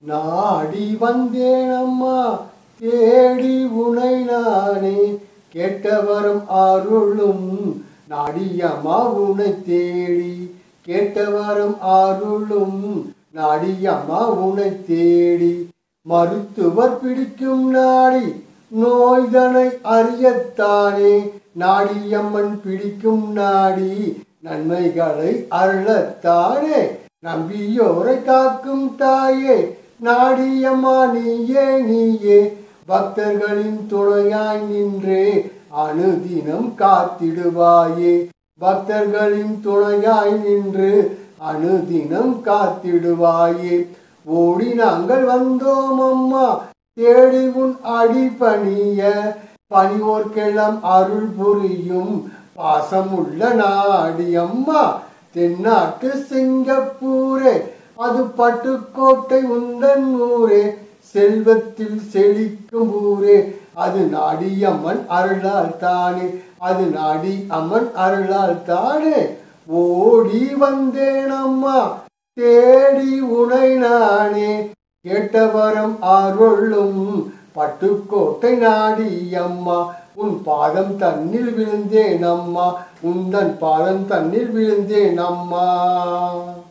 நாடி வந்தேன் அம்மா தேடி உனை நானே கேட்டவரும் அருளும் நாடியம்மா உனை தேடி கேட்டவரும் அருளும் நாடியம்மா உனை தேடி மருத்துவர் பிடிக்கும் நாடி நோய்தனை அறியத்தானே நாடியம்மன் பிடிக்கும் நாடி நன்மைகளை அருளத்தானே நம்பியோரை காக்கும் தாயே நாடியம்மா நீயே நீயே பக்தர்களின் துணையாய் நின்றே அனுதினம் காத்திடுவாயே பக்தர்களின் துணையாய் நின்று அனுதினம் காத்திடுவாயே ஓடி நாங்கள் வந்தோம் அம்மா தேடி உன் அடிபணிய பணிவோர்க்கெல்லாம் அருள் புரியும் பாசமுள்ள நாடி அம்மா தென்னாட்டு சிங்கப்பூரே அது பட்டுக்கோட்டை உந்தன் ஊரே செல்வத்தில் செழிக்கும் ஊரே அது நாடி அம்மன் அருளால் தானே அது நாடி அம்மன் அருளால் தானே ஓடி வந்தேன் அம்மா தேடி உனை நானே கேட்டவரம் அருளும் பட்டுக்கோட்டை நாடி அம்மா உன் பாதம் தன்னில் விழுந்தேன் அம்மா உந்தன் பாதம் தன்னில் விழுந்தேன் அம்மா